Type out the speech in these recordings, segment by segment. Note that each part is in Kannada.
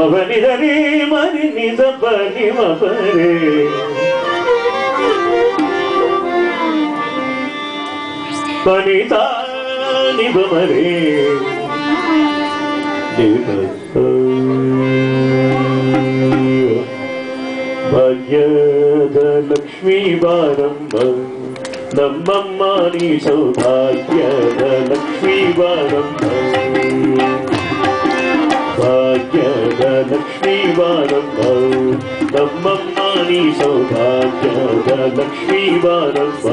ಮಗನಿದರೆ ಮರಿ ನಿಜ ಬಲಿ ಮಬರೆ ಪನಿತ ನಿಬ ಮರೆ ಭಾಗ್ಯದ ಲಕ್ಷ್ಮೀ ಬಾರಮ್ಮ ನಮ್ಮಮ್ಮ ನೀ ಸೌಭಾಗ್ಯದ ಲಕ್ಷ್ಮೀ ಬಾರಮ್ಮ ಭಾಗ್ಯದ ಲಕ್ಷ್ಮೀ ಬಾರಮ್ಮ ನಮ್ಮಮ್ಮ ನೀ ಸೌಭಾಗ್ಯದ ಲಕ್ಷ್ಮೀ ಬಾರಮ್ಮ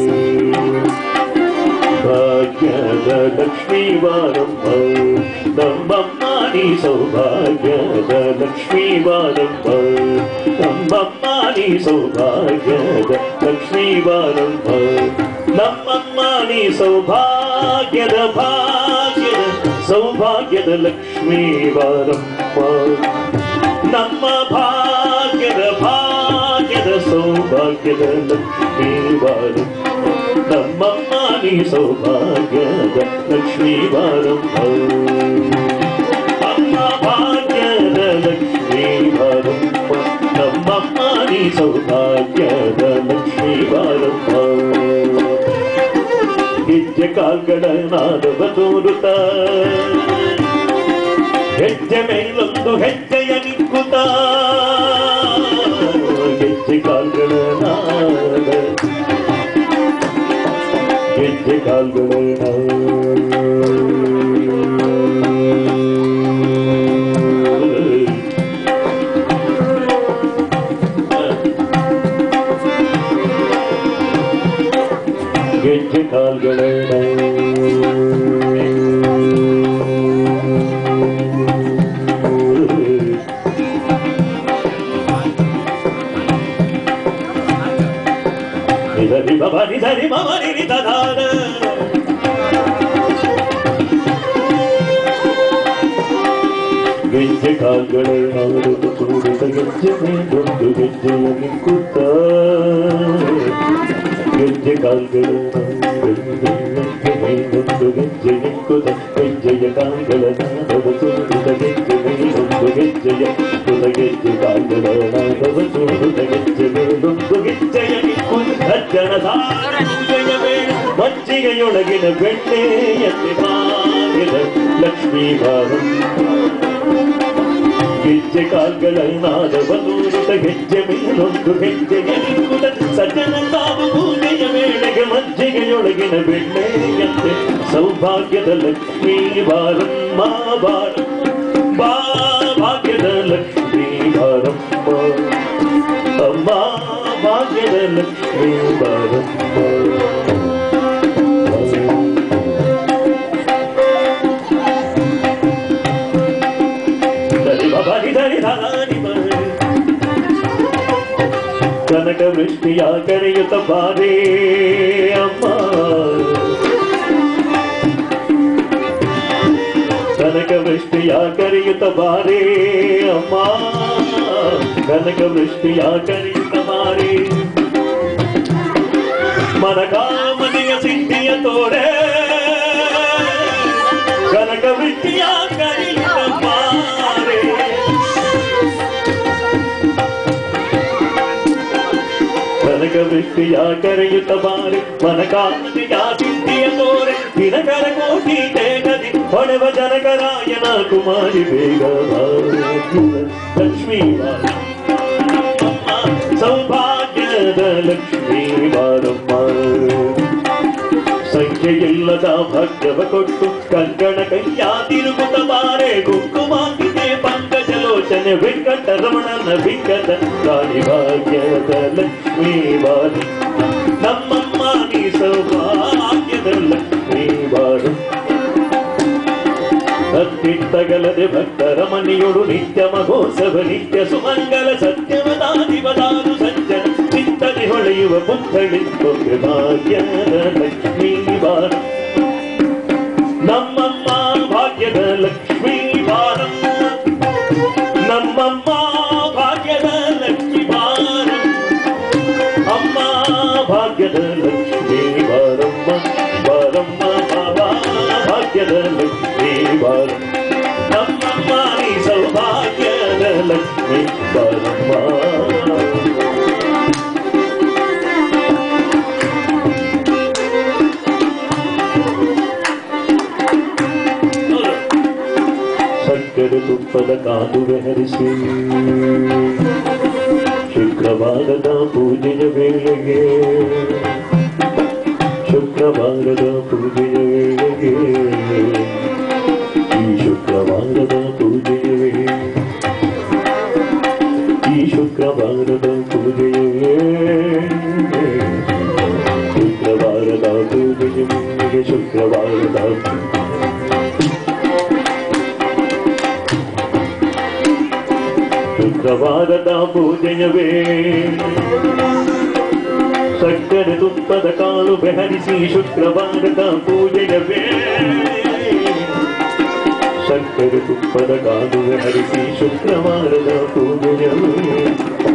ಭಾಗ್ಯದ ಲಕ್ಷ್ಮೀ ಬಾರಮ್ಮ ನಮ್ಮಮ್ಮ ನೀ ಸೌಭಾಗ್ಯದ ಲಕ್ಷ್ಮೀ ಬಾರಮ್ಮ ನಮ್ಮಮ್ಮ ನೀ ಸೌಭಾಗ್ಯದ ಲಕ್ಷ್ಮೀ ಬಾರಮ್ಮ ನಮ್ಮಮ್ಮ ನೀ ಸೌಭಾಗ್ಯದ ಭಾಗ್ಯದ ಸೌಭಾಗ್ಯದ ಲಕ್ಷ್ಮೀ ಬಾರಮ್ಮ ನಮ್ಮ ಭಾಗ್ಯದ ಭಾಗ್ಯದ ಸೌಭಾಗ್ಯದ ಲಕ್ಷ್ಮೀ ಬಾರಮ್ಮ ನಮ್ಮಮ್ಮ ನೀ ಸೌಭಾಗ್ಯದ ಲಕ್ಷ್ಮೀ ಬಾರಮ್ಮ ಅಮ್ಮ ಭಾಗ್ಯದ ಲಕ್ಷ್ಮೀ ಬಾರಮ್ಮ ನಮ್ಮಮ್ಮ ನೀ ಸೌಭಾಗ್ಯದ ಲಕ್ಷ್ಮೀ ಬಾರಮ್ಮ ಗೆಜ್ಜೆ ಕಾಲ್ಗಳ ನಾದವ ತೋರುತ್ತ ಹೆಜ್ಜೆ ಮೇಲೊಂದು ಹೆಜ್ಜೆಯ ನಿಕ್ಕುತ್ತ ಗೆಜ್ಜೆ ಕಾಲ್ಗಳ ನಾದ ಗೆಜ್ಜೆ ಕಾಲ್ಗಳ ಗೆಜ್ಜೆ ಕಾಲ್ಗಳ ನಿಧರಿ ಬಬ ನಿಧರಿ ಮಮ ನಿರಿ ತದಾದ ಗೆಜ್ಜೆ ಕಾಲ್ಗಳ ನಾಡುತ್ತ ಕೂಡಿದ ಗೆಜ್ಜೆ ಮೇಲೊಂದು ಗೆಜ್ಜೆಯ ನಿಕ್ಕುತ್ತ ಗೆಜ್ಜೆ ಕಾಲ್ಗಳ ಮೇಲೊಂದು ಗೆಜ್ಜೆ ನಿಕ್ಕುತ್ತ ಗೆಜ್ಜೆಯ ಕಾಲ್ಗಳ ನಾದವ ತೋರುತ್ತ ಗೆಜ್ಜೆ ಮೇಲೊಂದು ಗೆಜ್ಜೆಯ ಕುದ ಗೆಜ್ಜೆ ಕಾಲ್ಗಳ ನಾದವ ತೋರುತ್ತ ಗೆಜ್ಜೆ ಮೇಲೊಂದು ಗೆಜ್ಜೆಯ ನಿಕ್ಕುತ್ತ ಅಜ್ಜನ ಸಾರನಿಗೆಯ ಬೇಡ ಮಜ್ಜಿಗೆಯೊಳಗಿನ ಬೆಣ್ಣೆಯಂತೆ ಬಾಗಿದ ಲಕ್ಷ್ಮೀ ಭಾರತ ಗೆಜ್ಜೆ ಕಾಲ್ಗಳ ನಾದವ ತೋರುತ್ತ ಗೆಜ್ಜೆ ಮೇಲೊಂದು ಗೆಜ್ಜೆಯ ನಿಕ್ಕುತ್ತ ಸಜ್ಜನ ತಾವು ಪೂಜೆಯ ವೇಳೆಗೆ ಮಜ್ಜಿಗೆಯೊಳಗಿನ ಬೆಣ್ಣೆಯಂತೆ ಸೌಭಾಗ್ಯದ ಲಕ್ಷ್ಮೀ ಬಾರಮ್ಮ ಬಾರ ಬಾ ಭಾಗ್ಯದ ಲಕ್ಷ್ಮೀ ಬಾರಮ್ಮ ಅಮ್ಮ ಭಾಗ್ಯದ ಲಕ್ಷ್ಮೀ ಬಾರಮ್ಮ ಧರಿ ಬಬರಿ ಧರಿ ಧಾನಿ ಬರಿ. ಕನಕ ವೃಷ್ಟಿಯ ಕರೆಯುತ್ತ ಬಾರೇ ಅಮ್ಮ ಕನಕ ವೃಷ್ಟಿಯ ಕರೆಯುತ್ತ ಬಾರೇ ಅಮ್ಮ ಕನಕ ವೃಷ್ಟಿಯ ಕರೆಯುತ್ತ ಬಾರೇ ಮನಕಾಮನೆಯ ಸಿದ್ಧಿಯ ತೋರೆ ಕನಕ ವೃಷ್ಟಿಯ ಕರೆಯುತ್ತ ಬಾರೇ ಕನಕ ವೃಷ್ಟಿಯ ಕರೆಯುತ್ತ ಬಾರೆ ಮನಕಾಮನೆಯ ಸಿದ್ಧಿಯ ತೋರೆ ದಿನಕರ ಕೋಟಿ ದೇಗದಿ ಹೊಡೆವ ಜನಕರಾಯನ ಕುಮಾರಿ ಬೇಗ ಬಾರೆ. ಲಕ್ಷ್ಮೀ ಬಾರ ಸೌಭಾಗ್ಯದ ಲಕ್ಷ್ಮೀ ಬಾರಮ್ಮ ಸಂಖ್ಯೆಯಿಲ್ಲದ ಭಾಗ್ಯವ ಕೊಟ್ಟು ಕಂಕಣ ಕೈಯ ತಿರುಗುತ್ತ ಬಾರೆ ಕುಂಕುಮಾಕಿದೆ ಪಂಕಜಲೋಚನೆ ವೆಂಕಟರಮಣನ ಬಿಕ್ಕದ ರಾಣಿ ಭಾಗ್ಯದ ಲಕ್ಷ್ಮೀ ಬಾರಿ ನಮ್ಮಮ್ಮ ನೀ ಸೌಭಾಗ್ಯದ ಲಕ್ಷ್ಮೀ ಬಾರು ಭಕ್ತಿತ್ತಗಲದೆ ಭಕ್ತರ ಮನೆಯೊಡು ನಿತ್ಯ ಮಹೋತ್ಸವ ನಿತ್ಯ ಸುಮಂಗಲ ಸತ್ಯವದಾದಿವದಾದು ಸಂಜನ ಚಿತ್ತನೆ ಹೊಳೆಯುವ ಪುತ್ಥಳಿ ಕೊಕ್ಕೆ ಭಾಗ್ಯದ ಲಕ್ಷ್ಮೀ ಬಾರ ನಮ್ಮಮ್ಮ ಭಾಗ್ಯದ ಲಕ್ಷ್ಮೀ ಬಾರಮ್ಮ ನಮ್ಮಮ್ಮ ಭಾಗ್ಯದ ಲಕ್ಷ್ಮೀ ಬಾರ ಅಮ್ಮ ಭಾಗ್ಯದ ಲಕ್ಷ್ಮೀ ಬಾರಮ್ಮ ಬಾರಮ್ಮ ಬಾಬಾ ಭಾಗ್ಯದ ಲಕ್ಷ್ಮೀ ಬಾರ ನಮ್ಮಮ್ಮ ನೀ ಸೌಭಾಗ್ಯದ ತುಪ್ಪದ ಕಾಲುವೆ ಹರಿಸಿ ಶುಕ್ರವಾರದ ಪೂಜೆಯ ವೇಳೆಗೆ ಶುಕ್ರವಾರದ ಪೂಜೆಯ ವೇಳೆಗೆ ಈ ಶುಕ್ರವಾರದ ಪೂಜೆಯ ವೇಳೆ ಈ ಶುಕ್ರವಾರದ ಪೂಜೆಯ ವೇಳೆ ಶುಕ್ರವಾರದ ಪೂಜೆಯ ವೇಳೆಗೆ ಶುಕ್ರವಾರದ ಶುಕ್ರವಾರದ ಪೂಜೆಯ ವೇಳೆ ಸಕ್ಕರೆ ತುಪ್ಪದ ಕಾಲು ಬೆಹರಿಸಿ ಶುಕ್ರವಾರದ ಪೂಜೆಯ ವೇಳೆ ಸಕ್ಕರೆ ತುಪ್ಪದ ಕಾಲು ಬೆಹರಿಸಿ ಶುಕ್ರವಾರದ ಪೂಜೆಯ ವೇಳೆ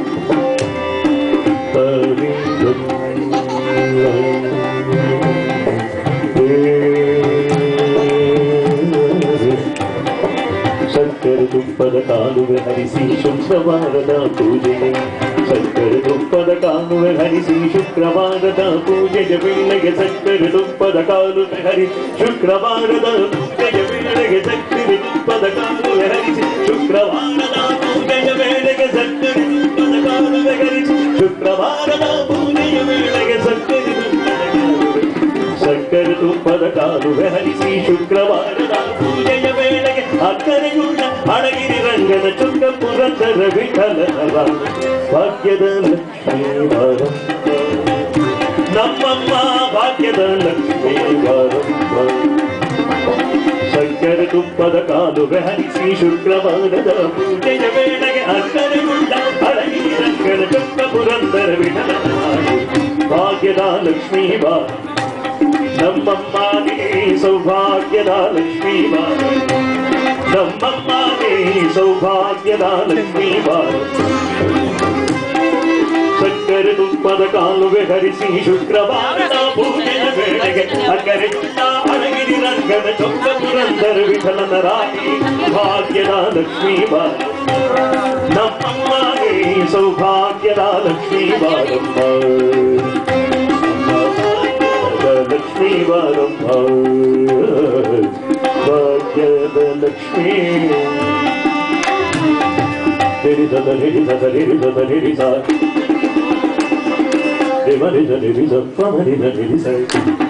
ಸಕ್ಕರೆ ತುಪ್ಪದ ಕಾಲುವೆ ಹರಿಸಿ ಶುಕ್ರವಾರದ ಪೂಜೆಗೆ ಸಕ್ಕರೆ ತುಪ್ಪದ ಕಾಲುವೆ ಹರಿಸಿ ಶುಕ್ರವಾರದ ಪೂಜೆಯ ವೇಳೆಗೆ ಸಕ್ಕರೆ ತುಪ್ಪದ ಕಾಲುವೆ ಹರಿಸಿ ಶುಕ್ರವಾರದ ಪೂಜೆಯ ವೇಳೆಗೆ ಸಕ್ಕರೆ ತುಪ್ಪದ ಕಾಲುವೆ ಹರಿಸಿ ಶುಕ್ರವಾರದ ಪೂಜೆಯ ವೇಳೆಗೆ ಸಕ್ಕರೆ ತುಪ್ಪದ ಕಾಲುವೆ ಹರಿಸಿ ಶುಕ್ರವಾರದ ಪೂಜೆಯ ವೇಳೆಗೆ ಸಕ್ಕರೆ ತುಪ್ಪದ ಕಾಲುವೆ ಸಕ್ಕರೆ ತುಪ್ಪದ ಕಾಲುವೆ ಹರಿಸಿ ಶುಕ್ರವಾರದ ಪೂಜೆಯ ವೇಳೆಗೆ ಅಕ್ಕರೆಯುಳ್ಳ ಅಡಗಿರಿ ರಂಗನ ಚುಕ್ಕ ಪುರಂದರ ವಿಠಲನ ಭಾಗ್ಯದ ಲಕ್ಷ್ಮೀ ವರಮ್ಮ ನಮ್ಮಮ್ಮ ಭಾಗ್ಯದ ಲಕ್ಷ್ಮೀ ವರಮ್ಮ ಸಕ್ಕರೆ ತುಪ್ಪದ ಕಾಲುವೆ ಹರಿಸಿ ಶುಕ್ರವಾರದ ಪೂಜೆಯ ವೇಳೆಗೆ ಅಕ್ಕರೆಯುಳ್ಳ ಅಡಗಿರಿ ರಂಗನ ಚುಕ್ಕ ಪುರಂದರ ವಿಠಲನ ಭಾಗ್ಯದ ಲಕ್ಷ್ಮೀ ಬಾರ ನಮ್ಮಮ್ಮನೇ ಸೌಭಾಗ್ಯದ ಲಕ್ಷ್ಮೀ ಬಾರ ನಮ್ಮಮ್ಮನೇ ಸೌಭಾಗ್ಯದ ಲಕ್ಷ್ಮೀ ಬಾರ ಸಕ್ಕರೆ ತುಪ್ಪದ ಕಾಲುವೆ ಹರಿಸಿ ಶುಕ್ರವಾರದ ಪೂಜೆಯ ವೇಳೆಗೆ ಅಕ್ಕರೆ ಚುಟ್ಟ ಅಡಗಿರಿ ರಂಗನ ಚೊಕ್ಕ ಪುರಂದರ ವಿಠಲನ ರಾಣಿ ಭಾಗ್ಯದ ಲಕ್ಷ್ಮೀ ಬಾರ ನಮ್ಮಮ್ಮನೇ ಸೌಭಾಗ್ಯದ ಲಕ್ಷ್ಮೀ ಬಾರಮ್ಮ ಲಕ್ಷ್ಮೀ ವರಮ್ಮ ಭಾಗ್ಯದ ಲಕ್ಷ್ಮೀ ಹಿಡಿಸದ ಹಿಡಿಸದ ಹಿಡಿಸದ ಹಿಡಿಸ ಮರಿದ ಹಿಡಿಸ ಮರಿದ ಹಿಡಿಸ